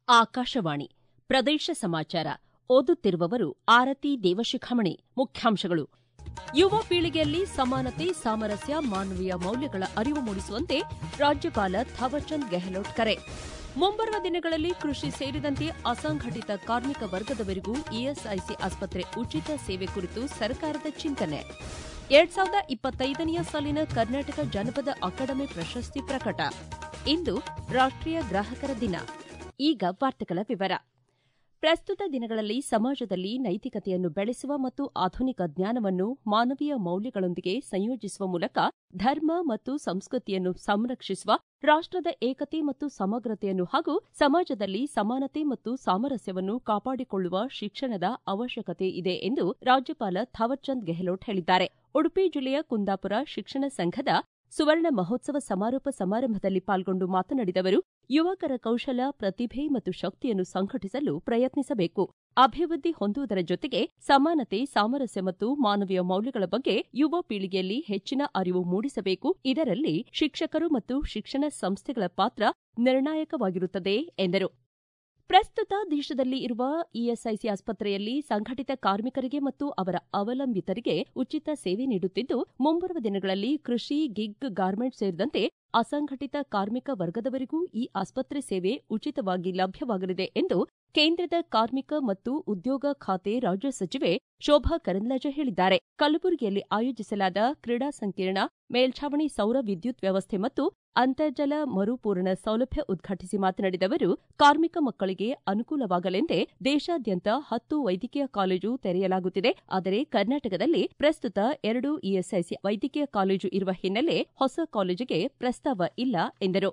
ಆಕಾಶವಾಣಿ ಪ್ರದೇಶ ಸಮಾಚಾರ ಓದುತ್ತಿರುವವರು ಆರತಿ ದೇವಶಿಖಾಮಣಿ ಮುಖ್ಯಾಂಶಗಳು ಯುವ ಪೀಳಿಗೆಯಲ್ಲಿ ಸಮಾನತೆ ಸಾಮರಸ್ಯ ಮಾನವೀಯ ಮೌಲ್ಯಗಳ ಅರಿವು ಮೂಡಿಸುವಂತೆ ರಾಜ್ಯಪಾಲ ಥಾವರ್ಚಂದ್ ಗೆಹ್ಲೋಟ್ ಕರೆ ಮುಂಬರುವ ದಿನಗಳಲ್ಲಿ ಕೃಷಿ ಸೇರಿದಂತೆ ಅಸಂಘಟಿತ ಕಾರ್ಮಿಕ ವರ್ಗದವರಿಗೂ ಇಎಸ್ಐಸಿ ಆಸ್ಪತ್ರೆ ಉಚಿತ ಸೇವೆ ಕುರಿತು ಸರ್ಕಾರದ ಚಿಂತನೆ ಎರಡ್ ಸಾವಿರದ ಇಪ್ಪತ್ತೈದನೆಯ ಸಾಲಿನ ಕರ್ನಾಟಕ ಜನಪದ ಅಕಾಡೆಮಿ ಪ್ರಶಸ್ತಿ ಪ್ರಕಟ ಇಂದು ರಾಷ್ಟೀಯ ಗ್ರಾಹಕರ ದಿನ ಈಗ ವಾರ್ತೆಗಳ ವಿವರ ಪ್ರಸ್ತುತ ದಿನಗಳಲ್ಲಿ ಸಮಾಜದಲ್ಲಿ ನೈತಿಕತೆಯನ್ನು ಬೆಳೆಸುವ ಮತ್ತು ಆಧುನಿಕ ಜ್ಞಾನವನ್ನು ಮಾನವೀಯ ಮೌಲ್ಯಗಳೊಂದಿಗೆ ಸಂಯೋಜಿಸುವ ಮೂಲಕ ಧರ್ಮ ಮತ್ತು ಸಂಸ್ಕೃತಿಯನ್ನು ಸಂರಕ್ಷಿಸುವ ರಾಷ್ಟದ ಏಕತೆ ಮತ್ತು ಸಮಗ್ರತೆಯನ್ನು ಹಾಗೂ ಸಮಾಜದಲ್ಲಿ ಸಮಾನತೆ ಮತ್ತು ಸಾಮರಸ್ಯವನ್ನು ಕಾಪಾಡಿಕೊಳ್ಳುವ ಶಿಕ್ಷಣದ ಅವಶ್ಯಕತೆ ಇದೆ ಎಂದು ರಾಜ್ಯಪಾಲ ಥಾವರ್ಚಂದ್ ಗೆಹ್ಲೋಟ್ ಹೇಳಿದ್ದಾರೆ ಉಡುಪಿ ಜಿಲ್ಲೆಯ ಕುಂದಾಪುರ ಶಿಕ್ಷಣ ಸಂಘದ ಸುವರ್ಣ ಮಹೋತ್ಸವ ಸಮಾರೋಪ ಸಮಾರಂಭದಲ್ಲಿ ಪಾಲ್ಗೊಂಡು ಮಾತನಾಡಿದ ಅವರು ಯುವಕರ ಕೌಶಲ ಪ್ರತಿಭೆ ಮತ್ತು ಶಕ್ತಿಯನ್ನು ಸಂಘಟಿಸಲು ಪ್ರಯತ್ನಿಸಬೇಕು ಅಭಿವೃದ್ಧಿ ಹೊಂದುವುದರ ಜೊತೆಗೆ ಸಮಾನತೆ ಸಾಮರಸ್ಯ ಮತ್ತು ಮಾನವೀಯ ಮೌಲ್ಯಗಳ ಬಗ್ಗೆ ಯುವ ಪೀಳಿಗೆಯಲ್ಲಿ ಹೆಚ್ಚಿನ ಅರಿವು ಮೂಡಿಸಬೇಕು ಇದರಲ್ಲಿ ಶಿಕ್ಷಕರು ಮತ್ತು ಶಿಕ್ಷಣ ಸಂಸ್ಥೆಗಳ ಪಾತ್ರ ನಿರ್ಣಾಯಕವಾಗಿರುತ್ತದೆ ಎಂದರು ಪ್ರಸ್ತುತ ದೇಶದಲ್ಲಿ ಇರುವ ಇಎಸ್ಐಸಿ ಆಸ್ಪತ್ರೆಯಲ್ಲಿ ಸಂಘಟಿತ ಕಾರ್ಮಿಕರಿಗೆ ಮತ್ತು ಅವರ ಅವಲಂಬಿತರಿಗೆ ಉಚಿತ ಸೇವೆ ನೀಡುತ್ತಿದ್ದು ಮುಂಬರುವ ದಿನಗಳಲ್ಲಿ ಕೃಷಿ ಗಿಗ್ ಗಾರ್ಮೆಂಟ್ ಸೇರಿದಂತೆ ಅಸಂಘಟಿತ ಕಾರ್ಮಿಕ ವರ್ಗದವರಿಗೂ ಈ ಆಸ್ಪತ್ರೆ ಸೇವೆ ಉಚಿತವಾಗಿ ಲಭ್ಯವಾಗಲಿದೆ ಎಂದು ಕೇಂದ್ರದ ಕಾರ್ಮಿಕ ಮತ್ತು ಉದ್ಯೋಗ ಖಾತೆ ರಾಜ್ಯ ಸಚಿವೆ ಶೋಭಾ ಕರಂದ್ಲಾಜೆ ಹೇಳಿದ್ದಾರೆ ಕಲಬುರಗಿಯಲ್ಲಿ ಆಯೋಜಿಸಲಾದ ಕ್ರೀಡಾ ಸಂಕೀರ್ಣ ಮೇಲ್ಛಾವಣಿ ಸೌರ ವಿದ್ಯುತ್ ವ್ಯವಸ್ಥೆ ಮತ್ತು ಅಂತರ್ಜಲ ಮರುಪೂರಣ ಸೌಲಭ್ಯ ಉದ್ಘಾಟಿಸಿ ಮಾತನಾಡಿದ ಅವರು ಕಾರ್ಮಿಕ ಮಕ್ಕಳಿಗೆ ಅನುಕೂಲವಾಗಲೆಂದೇ ದೇಶಾದ್ಯಂತ ಹತ್ತು ವೈದ್ಯಕೀಯ ಕಾಲೇಜು ತೆರೆಯಲಾಗುತ್ತಿದೆ ಆದರೆ ಕರ್ನಾಟಕದಲ್ಲಿ ಪ್ರಸ್ತುತ ಎರಡು ಇಎಸ್ಐಸಿ ವೈದ್ಯಕೀಯ ಕಾಲೇಜು ಇರುವ ಹಿನ್ನೆಲೆ ಹೊಸ ಕಾಲೇಜಿಗೆ ಪ್ರಸ್ತಾವ ಇಲ್ಲ ಎಂದರು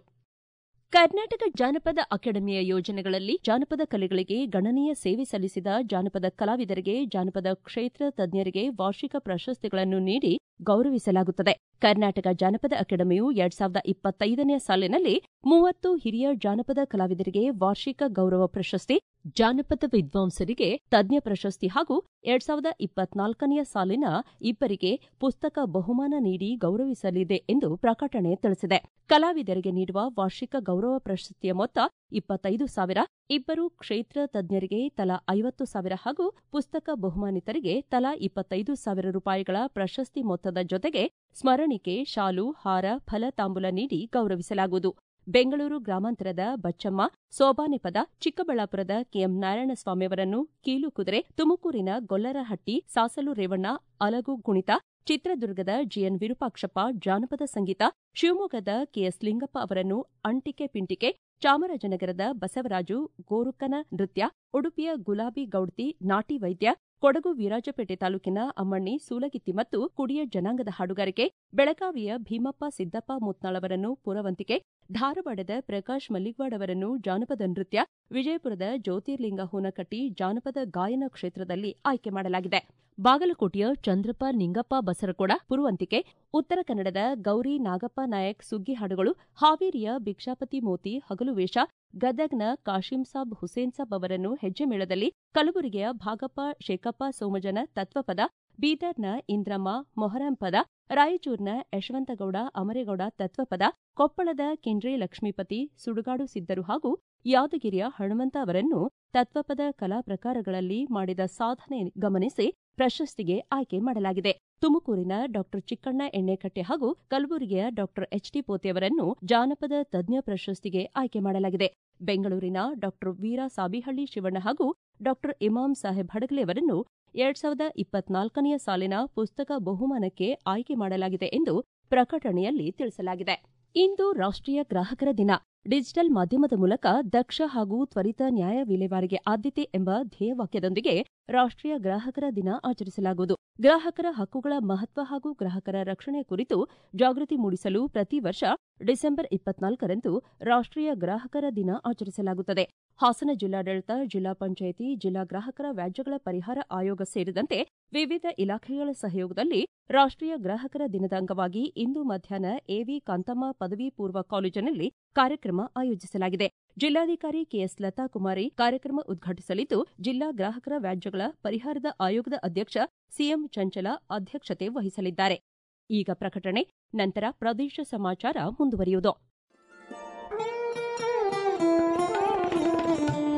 ಕರ್ನಾಟಕ ಜಾನಪದ ಅಕಾಡೆಮಿಯ ಯೋಜನೆಗಳಲ್ಲಿ ಜಾನಪದ ಕಲೆಗಳಿಗೆ ಗಣನೀಯ ಸೇವೆ ಸಲ್ಲಿಸಿದ ಜಾನಪದ ಕಲಾವಿದರಿಗೆ ಜಾನಪದ ಕ್ಷೇತ್ರ ತಜ್ಞರಿಗೆ ವಾರ್ಷಿಕ ಪ್ರಶಸ್ತಿಗಳನ್ನು ನೀಡಿ ಗೌರವಿಸಲಾಗುತ್ತದೆ ಕರ್ನಾಟಕ ಜಾನಪದ ಅಕಾಡೆಮಿಯು ಎರಡ್ ಸಾವಿರದ ಇಪ್ಪತ್ತೈದನೇ ಸಾಲಿನಲ್ಲಿ ಮೂವತ್ತು ಹಿರಿಯ ಜಾನಪದ ಕಲಾವಿದರಿಗೆ ವಾರ್ಷಿಕ ಗೌರವ ಪ್ರಶಸ್ತಿ ಜಾನಪದ ವಿದ್ವಾಂಸರಿಗೆ ತಜ್ಞ ಪ್ರಶಸ್ತಿ ಹಾಗೂ ಎರಡ್ ಸಾವಿರದ ಇಪ್ಪತ್ನಾಲ್ಕನೆಯ ಸಾಲಿನ ಇಬ್ಬರಿಗೆ ಪುಸ್ತಕ ಬಹುಮಾನ ನೀಡಿ ಗೌರವಿಸಲಿದೆ ಎಂದು ಪ್ರಕಟಣೆ ತಿಳಿಸಿದೆ ಕಲಾವಿದರಿಗೆ ನೀಡುವ ವಾರ್ಷಿಕ ಗೌರವ ಪ್ರಶಸ್ತಿಯ ಮೊತ್ತ ಇಪ್ಪತ್ತೈದು ಸಾವಿರ ಇಬ್ಬರು ಕ್ಷೇತ್ರ ತಜ್ಞರಿಗೆ ತಲಾ ಐವತ್ತು ಸಾವಿರ ಹಾಗೂ ಪುಸ್ತಕ ಬಹುಮಾನಿತರಿಗೆ ತಲಾ ಇಪ್ಪತ್ತೈದು ಸಾವಿರ ರೂಪಾಯಿಗಳ ಪ್ರಶಸ್ತಿ ಮೊತ್ತದ ಜೊತೆಗೆ ಸ್ಮರಣಿಕೆ ಶಾಲು ಹಾರ ಫಲತಾಂಬೂಲ ನೀಡಿ ಗೌರವಿಸಲಾಗುವುದು ಬೆಂಗಳೂರು ಗ್ರಾಮಾಂತರದ ಬಚ್ಚಮ್ಮ ಸೋಬಾನೆಪದ ಚಿಕ್ಕಬಳ್ಳಾಪುರದ ಕೆಎಂ ನಾರಾಯಣಸ್ವಾಮಿಯವರನ್ನು ಕೀಲು ಕುದುರೆ ತುಮಕೂರಿನ ಗೊಲ್ಲರಹಟ್ಟಿ ಸಾಸಲು ರೇವಣ್ಣ ಅಲಗು ಕುಣಿತ ಚಿತ್ರದುರ್ಗದ ಜಿಎನ್ ವಿರೂಪಾಕ್ಷಪ್ಪ ಜಾನಪದ ಸಂಗೀತ ಶಿವಮೊಗ್ಗದ ಕೆಎಸ್ ಲಿಂಗಪ್ಪ ಅವರನ್ನು ಅಂಟಿಕೆ ಪಿಂಟಿಕೆ ಚಾಮರಾಜನಗರದ ಬಸವರಾಜು ಗೋರುಕನ ನೃತ್ಯ ಉಡುಪಿಯ ಗುಲಾಬಿ ಗೌಡ್ತಿ ನಾಟಿ ವೈದ್ಯ ಕೊಡಗು ವೀರಾಜಪೇಟೆ ತಾಲೂಕಿನ ಅಮ್ಮಣ್ಣಿ ಸೂಲಗಿತ್ತಿ ಮತ್ತು ಕುಡಿಯ ಜನಾಂಗದ ಹಾಡುಗಾರಿಕೆ ಬೆಳಗಾವಿಯ ಭೀಮಪ್ಪ ಸಿದ್ದಪ್ಪ ಮುತ್ನಾಳವರನ್ನು ಪುರವಂತಿಕೆ ಧಾರವಾಡದ ಪ್ರಕಾಶ್ ಮಲ್ಲಿಗ್ವಾಡ್ ಅವರನ್ನು ಜಾನಪದ ನೃತ್ಯ ವಿಜಯಪುರದ ಜ್ಯೋತಿರ್ಲಿಂಗ ಹೂನಕಟ್ಟಿ ಜಾನಪದ ಗಾಯನ ಕ್ಷೇತ್ರದಲ್ಲಿ ಆಯ್ಕೆ ಮಾಡಲಾಗಿದೆ ಬಾಗಲಕೋಟೆಯ ಚಂದ್ರಪ್ಪ ನಿಂಗಪ್ಪ ಬಸರಕೋಡ ಪುರುವಂತಿಕೆ ಉತ್ತರ ಕನ್ನಡದ ಗೌರಿ ನಾಗಪ್ಪ ನಾಯಕ್ ಸುಗ್ಗಿ ಹಾಡುಗಳು ಹಾವೇರಿಯ ಭಿಕ್ಷಾಪತಿ ಮೋತಿ ಹಗಲು ವೇಷ ಗದಗ್ನ ಕಾಶಿಂ ಸಾಬ್ ಹುಸೇನ್ ಸಾಬ್ ಅವರನ್ನು ಹೆಜ್ಜೆ ಮೇಳದಲ್ಲಿ ಕಲಬುರಗಿಯ ಭಾಗಪ್ಪ ಶೇಖಪ್ಪ ಸೋಮಜನ ತತ್ವಪದ ಬೀದರ್ನ ಇಂದ್ರಮ್ಮ ಮೊಹರಂ ಪದ ರಾಯಚೂರಿನ ಯಶವಂತಗೌಡ ಅಮರೇಗೌಡ ತತ್ವಪದ ಕೊಪ್ಪಳದ ಕಿಂಡ್ರೆ ಲಕ್ಷ್ಮೀಪತಿ ಸುಡುಗಾಡು ಸಿದ್ದರು ಹಾಗೂ ಯಾದಗಿರಿಯ ಹನುಮಂತ ಅವರನ್ನು ತತ್ವಪದ ಕಲಾ ಪ್ರಕಾರಗಳಲ್ಲಿ ಮಾಡಿದ ಸಾಧನೆ ಗಮನಿಸಿ ಪ್ರಶಸ್ತಿಗೆ ಆಯ್ಕೆ ಮಾಡಲಾಗಿದೆ ತುಮಕೂರಿನ ಡಾ ಚಿಕ್ಕಣ್ಣ ಎಣ್ಣೆಕಟ್ಟೆ ಹಾಗೂ ಕಲಬುರಗಿಯ ಡಾ ಎಚ್ಡಿ ಪೋತೆಯವರನ್ನು ಜಾನಪದ ತಜ್ಞ ಪ್ರಶಸ್ತಿಗೆ ಆಯ್ಕೆ ಮಾಡಲಾಗಿದೆ ಬೆಂಗಳೂರಿನ ಡಾ ವೀರ ಸಾಬಿಹಳ್ಳಿ ಶಿವಣ್ಣ ಹಾಗೂ ಡಾ ಇಮಾಂ ಸಾಹೇಬ್ ಹಡಗಲೆ ಅವರನ್ನು ಎರಡ್ ಸಾವಿರದ ಇಪ್ಪತ್ನಾಲ್ಕನೆಯ ಸಾಲಿನ ಪುಸ್ತಕ ಬಹುಮಾನಕ್ಕೆ ಆಯ್ಕೆ ಮಾಡಲಾಗಿದೆ ಎಂದು ಪ್ರಕಟಣೆಯಲ್ಲಿ ತಿಳಿಸಲಾಗಿದೆ ಇಂದು ರಾಷ್ಟೀಯ ಗ್ರಾಹಕರ ದಿನ ಡಿಜಿಟಲ್ ಮಾಧ್ಯಮದ ಮೂಲಕ ದಕ್ಷ ಹಾಗೂ ತ್ವರಿತ ನ್ಯಾಯ ವಿಲೇವಾರಿಗೆ ಆದ್ಯತೆ ಎಂಬ ಧ್ಯೇಯವಾಕ್ಯದೊಂದಿಗೆ ರಾಷ್ಟೀಯ ಗ್ರಾಹಕರ ದಿನ ಆಚರಿಸಲಾಗುವುದು ಗ್ರಾಹಕರ ಹಕ್ಕುಗಳ ಮಹತ್ವ ಹಾಗೂ ಗ್ರಾಹಕರ ರಕ್ಷಣೆ ಕುರಿತು ಜಾಗೃತಿ ಮೂಡಿಸಲು ಪ್ರತಿ ವರ್ಷ ಡಿಸೆಂಬರ್ ಇಪ್ಪತ್ನಾಲ್ಕರಂದು ರಾಷ್ಟೀಯ ಗ್ರಾಹಕರ ದಿನ ಆಚರಿಸಲಾಗುತ್ತದೆ ಹಾಸನ ಜಿಲ್ಲಾಡಳಿತ ಜಿಲ್ಲಾ ಪಂಚಾಯಿತಿ ಜಿಲ್ಲಾ ಗ್ರಾಹಕರ ವ್ಯಾಜ್ಯಗಳ ಪರಿಹಾರ ಆಯೋಗ ಸೇರಿದಂತೆ ವಿವಿಧ ಇಲಾಖೆಗಳ ಸಹಯೋಗದಲ್ಲಿ ರಾಷ್ಟೀಯ ಗ್ರಾಹಕರ ದಿನದ ಅಂಗವಾಗಿ ಇಂದು ಮಧ್ಯಾಹ್ನ ಎವಿ ಕಾಂತಮ್ಮ ಪದವಿ ಪೂರ್ವ ಕಾಲೇಜಿನಲ್ಲಿ ಕಾರ್ಯಕ್ರಮ ಆಯೋಜಿಸಲಾಗಿದೆ ಜಿಲ್ಲಾಧಿಕಾರಿ ಕೆಎಸ್ ಲತಾ ಕುಮಾರಿ ಕಾರ್ಯಕ್ರಮ ಉದ್ಘಾಟಿಸಲಿದ್ದು ಜಿಲ್ಲಾ ಗ್ರಾಹಕರ ವ್ಯಾಜ್ಯಗಳ ಪರಿಹಾರದ ಆಯೋಗದ ಅಧ್ಯಕ್ಷ ಸಿಎಂ ಚಂಚಲ ಅಧ್ಯಕ್ಷತೆ ವಹಿಸಲಿದ್ದಾರೆ ಈಗ ಪ್ರಕಟಣೆ ನಂತರ ಪ್ರದೇಶ ಸಮಾಚಾರ ಮುಂದುವರಿಯುವುದು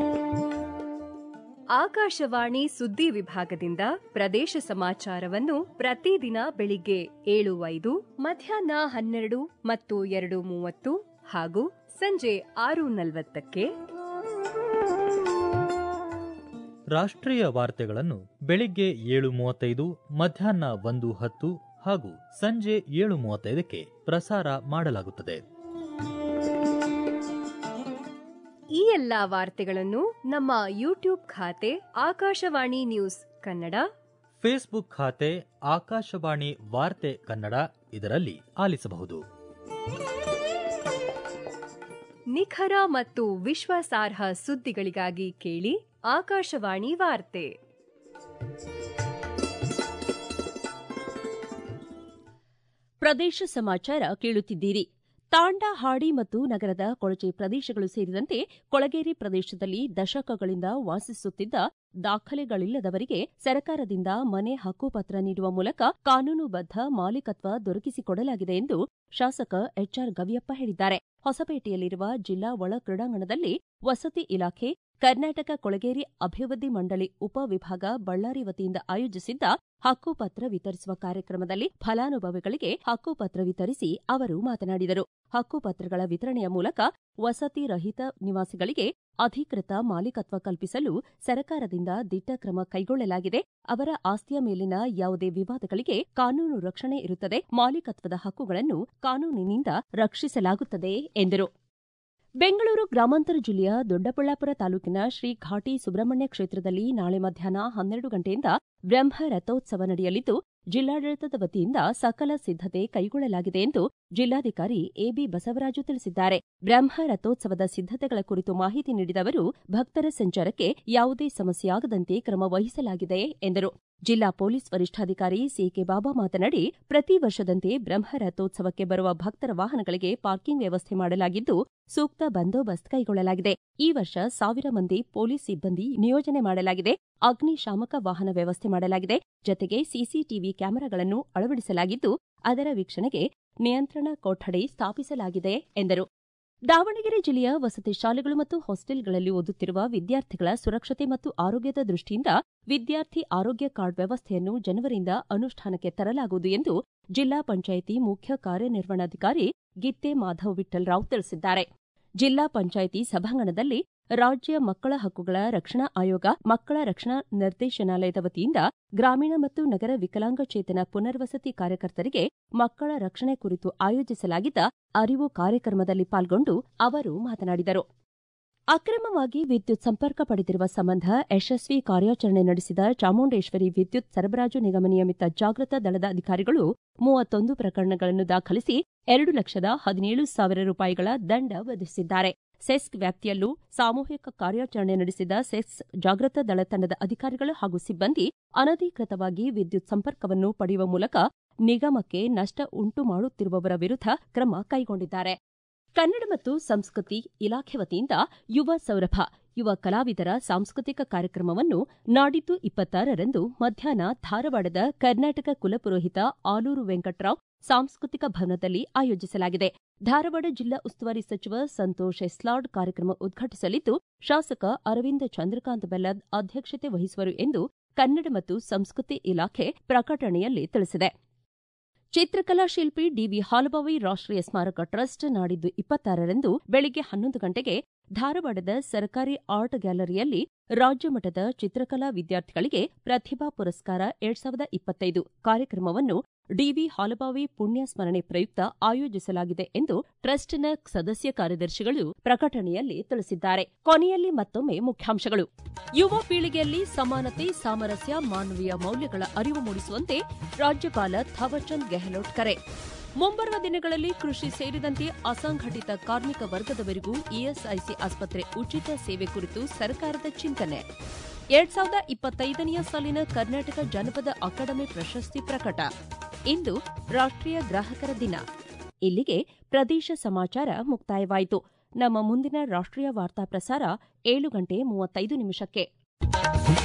ಆಕಾಶವಾಣಿ ಸುದ್ದಿ ವಿಭಾಗದಿಂದ ಪ್ರದೇಶ ಸಮಾಚಾರವನ್ನು ಪ್ರತಿದಿನ ಬೆಳಿಗ್ಗೆ ಏಳು ಐದು ಮಧ್ಯಾಹ್ನ ಹನ್ನೆರಡು ಮತ್ತು ಎರಡು ಮೂವತ್ತು ಹಾಗೂ ಸಂಜೆ ಆರು ನಲವತ್ತಕ್ಕೆ ರಾಷ್ಟ್ರೀಯ ವಾರ್ತೆಗಳನ್ನು ಬೆಳಿಗ್ಗೆ ಏಳು ಮೂವತ್ತೈದು ಮಧ್ಯಾಹ್ನ ಒಂದು ಹತ್ತು ಹಾಗೂ ಸಂಜೆ ಏಳು ಮೂವತ್ತೈದಕ್ಕೆ ಪ್ರಸಾರ ಮಾಡಲಾಗುತ್ತದೆ ಈ ಎಲ್ಲಾ ವಾರ್ತೆಗಳನ್ನು ನಮ್ಮ ಯೂಟ್ಯೂಬ್ ಖಾತೆ ಆಕಾಶವಾಣಿ ನ್ಯೂಸ್ ಕನ್ನಡ ಫೇಸ್ಬುಕ್ ಖಾತೆ ಆಕಾಶವಾಣಿ ವಾರ್ತೆ ಕನ್ನಡ ಇದರಲ್ಲಿ ಆಲಿಸಬಹುದು ನಿಖರ ಮತ್ತು ವಿಶ್ವಾಸಾರ್ಹ ಸುದ್ದಿಗಳಿಗಾಗಿ ಕೇಳಿ ಆಕಾಶವಾಣಿ ವಾರ್ತೆ ಪ್ರದೇಶ ಸಮಾಚಾರ ಕೇಳುತ್ತಿದ್ದೀರಿ ತಾಂಡ ಹಾಡಿ ಮತ್ತು ನಗರದ ಕೊಳಚೆ ಪ್ರದೇಶಗಳು ಸೇರಿದಂತೆ ಕೊಳಗೇರಿ ಪ್ರದೇಶದಲ್ಲಿ ದಶಕಗಳಿಂದ ವಾಸಿಸುತ್ತಿದ್ದ ದಾಖಲೆಗಳಿಲ್ಲದವರಿಗೆ ಸರ್ಕಾರದಿಂದ ಮನೆ ಹಕ್ಕುಪತ್ರ ನೀಡುವ ಮೂಲಕ ಕಾನೂನುಬದ್ಧ ಮಾಲೀಕತ್ವ ದೊರಕಿಸಿಕೊಡಲಾಗಿದೆ ಎಂದು ಶಾಸಕ ಎಚ್ಆರ್ ಗವಿಯಪ್ಪ ಹೇಳಿದ್ದಾರೆ ಹೊಸಪೇಟೆಯಲ್ಲಿರುವ ಜಿಲ್ಲಾ ಒಳ ಕ್ರೀಡಾಂಗಣದಲ್ಲಿ ವಸತಿ ಇಲಾಖೆ ಕರ್ನಾಟಕ ಕೊಳಗೇರಿ ಅಭಿವೃದ್ಧಿ ಮಂಡಳಿ ಉಪವಿಭಾಗ ಬಳ್ಳಾರಿ ವತಿಯಿಂದ ಆಯೋಜಿಸಿದ್ದ ಹಕ್ಕುಪತ್ರ ವಿತರಿಸುವ ಕಾರ್ಯಕ್ರಮದಲ್ಲಿ ಫಲಾನುಭವಿಗಳಿಗೆ ಹಕ್ಕುಪತ್ರ ವಿತರಿಸಿ ಅವರು ಮಾತನಾಡಿದರು ಹಕ್ಕುಪತ್ರಗಳ ವಿತರಣೆಯ ಮೂಲಕ ವಸತಿ ರಹಿತ ನಿವಾಸಿಗಳಿಗೆ ಅಧಿಕೃತ ಮಾಲೀಕತ್ವ ಕಲ್ಪಿಸಲು ಸರ್ಕಾರದಿಂದ ದಿಟ್ಟ ಕ್ರಮ ಕೈಗೊಳ್ಳಲಾಗಿದೆ ಅವರ ಆಸ್ತಿಯ ಮೇಲಿನ ಯಾವುದೇ ವಿವಾದಗಳಿಗೆ ಕಾನೂನು ರಕ್ಷಣೆ ಇರುತ್ತದೆ ಮಾಲೀಕತ್ವದ ಹಕ್ಕುಗಳನ್ನು ಕಾನೂನಿನಿಂದ ರಕ್ಷಿಸಲಾಗುತ್ತದೆ ಎಂದರು ಬೆಂಗಳೂರು ಗ್ರಾಮಾಂತರ ಜಿಲ್ಲೆಯ ದೊಡ್ಡಬಳ್ಳಾಪುರ ತಾಲೂಕಿನ ಶ್ರೀ ಘಾಟಿ ಸುಬ್ರಹ್ಮಣ್ಯ ಕ್ಷೇತ್ರದಲ್ಲಿ ನಾಳೆ ಮಧ್ಯಾಹ್ನ ಹನ್ನೆರಡು ಗಂಟೆಯಿಂದ ಬ್ರಹ್ಮ ರಥೋತ್ಸವ ನಡೆಯಲಿದ್ದು ಜಿಲ್ಲಾಡಳಿತದ ವತಿಯಿಂದ ಸಕಲ ಸಿದ್ದತೆ ಕೈಗೊಳ್ಳಲಾಗಿದೆ ಎಂದು ಜಿಲ್ಲಾಧಿಕಾರಿ ಎಬಿ ಬಸವರಾಜು ತಿಳಿಸಿದ್ದಾರೆ ಬ್ರಹ್ಮ ರಥೋತ್ಸವದ ಸಿದ್ದತೆಗಳ ಕುರಿತು ಮಾಹಿತಿ ನೀಡಿದ ಅವರು ಭಕ್ತರ ಸಂಚಾರಕ್ಕೆ ಯಾವುದೇ ಸಮಸ್ಯೆಯಾಗದಂತೆ ಕ್ರಮ ವಹಿಸಲಾಗಿದೆ ಎಂದರು ಜಿಲ್ಲಾ ಪೊಲೀಸ್ ವರಿಷ್ಠಾಧಿಕಾರಿ ಸಿಕೆ ಬಾಬಾ ಮಾತನಾಡಿ ಪ್ರತಿ ವರ್ಷದಂತೆ ಬ್ರಹ್ಮ ರಥೋತ್ಸವಕ್ಕೆ ಬರುವ ಭಕ್ತರ ವಾಹನಗಳಿಗೆ ಪಾರ್ಕಿಂಗ್ ವ್ಯವಸ್ಥೆ ಮಾಡಲಾಗಿದ್ದು ಸೂಕ್ತ ಬಂದೋಬಸ್ತ್ ಕೈಗೊಳ್ಳಲಾಗಿದೆ ಈ ವರ್ಷ ಸಾವಿರ ಮಂದಿ ಪೊಲೀಸ್ ಸಿಬ್ಬಂದಿ ನಿಯೋಜನೆ ಮಾಡಲಾಗಿದೆ ಅಗ್ನಿಶಾಮಕ ವಾಹನ ವ್ಯವಸ್ಥೆ ಮಾಡಲಾಗಿದೆ ಜತೆಗೆ ಸಿಸಿಟಿವಿ ಕ್ಯಾಮೆರಾಗಳನ್ನು ಅಳವಡಿಸಲಾಗಿದ್ದು ಅದರ ವೀಕ್ಷಣೆಗೆ ನಿಯಂತ್ರಣ ಕೊಠಡಿ ಸ್ಥಾಪಿಸಲಾಗಿದೆ ಎಂದರು ದಾವಣಗೆರೆ ಜಿಲ್ಲೆಯ ವಸತಿ ಶಾಲೆಗಳು ಮತ್ತು ಹಾಸ್ಟೆಲ್ಗಳಲ್ಲಿ ಓದುತ್ತಿರುವ ವಿದ್ಯಾರ್ಥಿಗಳ ಸುರಕ್ಷತೆ ಮತ್ತು ಆರೋಗ್ಯದ ದೃಷ್ಟಿಯಿಂದ ವಿದ್ಯಾರ್ಥಿ ಆರೋಗ್ಯ ಕಾರ್ಡ್ ವ್ಯವಸ್ಥೆಯನ್ನು ಜನವರಿಯಿಂದ ಅನುಷ್ಠಾನಕ್ಕೆ ತರಲಾಗುವುದು ಎಂದು ಜಿಲ್ಲಾ ಪಂಚಾಯಿತಿ ಮುಖ್ಯ ಕಾರ್ಯನಿರ್ವಹಣಾಧಿಕಾರಿ ಗಿತ್ತೆ ಮಾಧವ್ ವಿಠ್ಠಲ್ ರಾವ್ ತಿಳಿಸಿದ್ದಾರೆ ಜಿಲ್ಲಾ ಪಂಚಾಯಿತಿ ಸಭಾಂಗಣದಲ್ಲಿ ರಾಜ್ಯ ಮಕ್ಕಳ ಹಕ್ಕುಗಳ ರಕ್ಷಣಾ ಆಯೋಗ ಮಕ್ಕಳ ರಕ್ಷಣಾ ನಿರ್ದೇಶನಾಲಯದ ವತಿಯಿಂದ ಗ್ರಾಮೀಣ ಮತ್ತು ನಗರ ವಿಕಲಾಂಗಚೇತನ ಪುನರ್ವಸತಿ ಕಾರ್ಯಕರ್ತರಿಗೆ ಮಕ್ಕಳ ರಕ್ಷಣೆ ಕುರಿತು ಆಯೋಜಿಸಲಾಗಿದ್ದ ಅರಿವು ಕಾರ್ಯಕ್ರಮದಲ್ಲಿ ಪಾಲ್ಗೊಂಡು ಅವರು ಮಾತನಾಡಿದರು ಅಕ್ರಮವಾಗಿ ವಿದ್ಯುತ್ ಸಂಪರ್ಕ ಪಡೆದಿರುವ ಸಂಬಂಧ ಯಶಸ್ವಿ ಕಾರ್ಯಾಚರಣೆ ನಡೆಸಿದ ಚಾಮುಂಡೇಶ್ವರಿ ವಿದ್ಯುತ್ ಸರಬರಾಜು ನಿಗಮ ನಿಯಮಿತ ಜಾಗೃತ ದಳದ ಅಧಿಕಾರಿಗಳು ಮೂವತ್ತೊಂದು ಪ್ರಕರಣಗಳನ್ನು ದಾಖಲಿಸಿ ಎರಡು ಲಕ್ಷದ ಹದಿನೇಳು ಸಾವಿರ ರೂಪಾಯಿಗಳ ದಂಡ ವಿಧಿಸಿದ್ದಾರೆ ಸೆಸ್ಕ್ ವ್ಯಾಪ್ತಿಯಲ್ಲೂ ಸಾಮೂಹಿಕ ಕಾರ್ಯಾಚರಣೆ ನಡೆಸಿದ ಸೆಸ್ ಜಾಗೃತ ದಳ ತಂಡದ ಅಧಿಕಾರಿಗಳು ಹಾಗೂ ಸಿಬ್ಬಂದಿ ಅನಧಿಕೃತವಾಗಿ ವಿದ್ಯುತ್ ಸಂಪರ್ಕವನ್ನು ಪಡೆಯುವ ಮೂಲಕ ನಿಗಮಕ್ಕೆ ನಷ್ಟ ಉಂಟು ಮಾಡುತ್ತಿರುವವರ ವಿರುದ್ಧ ಕ್ರಮ ಕೈಗೊಂಡಿದ್ದಾರೆ ಕನ್ನಡ ಮತ್ತು ಸಂಸ್ಕೃತಿ ಇಲಾಖೆ ವತಿಯಿಂದ ಯುವ ಸೌರಭ ಯುವ ಕಲಾವಿದರ ಸಾಂಸ್ಕೃತಿಕ ಕಾರ್ಯಕ್ರಮವನ್ನು ನಾಡಿದ್ದು ಇಪ್ಪತ್ತಾರರಂದು ಮಧ್ಯಾಹ್ನ ಧಾರವಾಡದ ಕರ್ನಾಟಕ ಕುಲಪುರೋಹಿತ ಆಲೂರು ವೆಂಕಟರಾವ್ ಸಾಂಸ್ಕೃತಿಕ ಭವನದಲ್ಲಿ ಆಯೋಜಿಸಲಾಗಿದೆ ಧಾರವಾಡ ಜಿಲ್ಲಾ ಉಸ್ತುವಾರಿ ಸಚಿವ ಸಂತೋಷ್ ಎಸ್ಲಾಡ್ ಕಾರ್ಯಕ್ರಮ ಉದ್ಘಾಟಿಸಲಿದ್ದು ಶಾಸಕ ಅರವಿಂದ ಚಂದ್ರಕಾಂತ್ ಬೆಲ್ಲದ್ ಅಧ್ಯಕ್ಷತೆ ವಹಿಸುವರು ಎಂದು ಕನ್ನಡ ಮತ್ತು ಸಂಸ್ಕೃತಿ ಇಲಾಖೆ ಪ್ರಕಟಣೆಯಲ್ಲಿ ತಿಳಿಸಿದೆ ಚಿತ್ರಕಲಾ ಶಿಲ್ಪಿ ಡಿವಿ ಹಾಲಬಾವಿ ರಾಷ್ಟೀಯ ಸ್ಮಾರಕ ಟ್ರಸ್ಟ್ ನಾಡಿದ್ದು ಇಪ್ಪತ್ತಾರರಂದು ಬೆಳಗ್ಗೆ ಹನ್ನೊಂದು ಗಂಟೆಗೆ ಧಾರವಾಡದ ಸರ್ಕಾರಿ ಆರ್ಟ್ ಗ್ಯಾಲರಿಯಲ್ಲಿ ರಾಜ್ಯಮಟ್ಟದ ಚಿತ್ರಕಲಾ ವಿದ್ಯಾರ್ಥಿಗಳಿಗೆ ಪ್ರತಿಭಾ ಪುರಸ್ಕಾರ ಎರಡ್ ಸಾವಿರದ ಇಪ್ಪತ್ತೈದು ಕಾರ್ಯಕ್ರಮವನ್ನು ಡಿವಿ ಹಾಲಬಾವಿ ಪುಣ್ಯ ಸ್ಮರಣೆ ಪ್ರಯುಕ್ತ ಆಯೋಜಿಸಲಾಗಿದೆ ಎಂದು ಟ್ರಸ್ಟ್ನ ಸದಸ್ಯ ಕಾರ್ಯದರ್ಶಿಗಳು ಪ್ರಕಟಣೆಯಲ್ಲಿ ತಿಳಿಸಿದ್ದಾರೆ ಕೊನೆಯಲ್ಲಿ ಮತ್ತೊಮ್ಮೆ ಮುಖ್ಯಾಂಶಗಳು ಯುವ ಪೀಳಿಗೆಯಲ್ಲಿ ಸಮಾನತೆ ಸಾಮರಸ್ಯ ಮಾನವೀಯ ಮೌಲ್ಯಗಳ ಅರಿವು ಮೂಡಿಸುವಂತೆ ರಾಜ್ಯಪಾಲ ಥಾವರ್ಚಂದ್ ಗೆಹ್ಲೋಟ್ ಕರೆ ಮುಂಬರುವ ದಿನಗಳಲ್ಲಿ ಕೃಷಿ ಸೇರಿದಂತೆ ಅಸಂಘಟಿತ ಕಾರ್ಮಿಕ ವರ್ಗದವರಿಗೂ ಇಎಸ್ಐಸಿ ಆಸ್ಪತ್ರೆ ಉಚಿತ ಸೇವೆ ಕುರಿತು ಸರ್ಕಾರದ ಚಿಂತನೆ ಎರಡ್ ಸಾವಿರದ ಇಪ್ಪತ್ತೈದನೆಯ ಸಾಲಿನ ಕರ್ನಾಟಕ ಜನಪದ ಅಕಾಡೆಮಿ ಪ್ರಶಸ್ತಿ ಪ್ರಕಟ ಇಂದು ರಾಷ್ಟ್ರೀಯ ಗ್ರಾಹಕರ ದಿನ ಇಲ್ಲಿಗೆ ಪ್ರದೇಶ ಸಮಾಚಾರ ಮುಕ್ತಾಯವಾಯಿತು ನಮ್ಮ ಮುಂದಿನ ರಾಷ್ಟ್ರೀಯ ವಾರ್ತಾ ಪ್ರಸಾರ ಏಳು ಗಂಟೆ ಮೂವತ್ತೈದು ನಿಮಿಷಕ್ಕೆ